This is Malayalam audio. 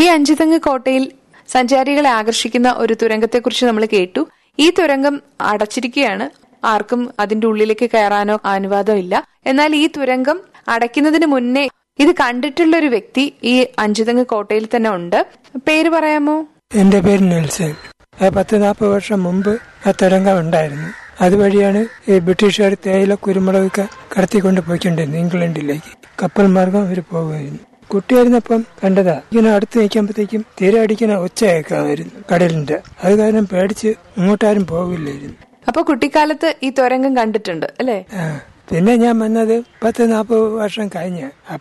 അഞ്ചുതെങ്ങ് കോട്ടയിൽ സഞ്ചാരികളെ ആകർഷിക്കുന്ന ഒരു തുരങ്കത്തെക്കുറിച്ച് നമ്മൾ കേട്ടു ഈ തുരങ്കം അടച്ചിരിക്കുകയാണ് ആർക്കും അതിന്റെ ഉള്ളിലേക്ക് കയറാനോ അനുവാദമില്ല എന്നാൽ ഈ തുരങ്കം അടയ്ക്കുന്നതിന് മുന്നേ ഇത് കണ്ടിട്ടുള്ള ഒരു വ്യക്തി ഈ അഞ്ചുതെങ്ങ് കോട്ടയിൽ തന്നെ ഉണ്ട് പേര് പറയാമോ എന്റെ പേര് നെൽസൺ അത് പത്ത് നാൽപ്പത് വർഷം മുമ്പ് ആ തുരങ്കം ഉണ്ടായിരുന്നു അതുവഴിയാണ് ഈ ബ്രിട്ടീഷുകാർ തേയില കുരുമുളകൊക്കെ കടത്തിക്കൊണ്ട് പോയിക്കൊണ്ടിരുന്നത് ഇംഗ്ലണ്ടിലേക്ക് കപ്പൽ മാർഗം അവർ പോകുമായിരുന്നു കുട്ടിയായിരുന്നപ്പം കണ്ടതാ ഇങ്ങനെ അടുത്ത് നിൽക്കുമ്പോഴത്തേക്കും തീരെ അടിക്കുന്ന ഒച്ച കേൾക്കാമായിരുന്നു കടലിന്റെ അത് കാരണം പേടിച്ച് ഇങ്ങോട്ടാരും പോകില്ലായിരുന്നു അപ്പൊ കുട്ടിക്കാലത്ത് ഈ തുരങ്കം കണ്ടിട്ടുണ്ട് അല്ലേ ആ പിന്നെ ഞാൻ വന്നത് പത്ത് നാൽപ്പത് വർഷം കഴിഞ്ഞ്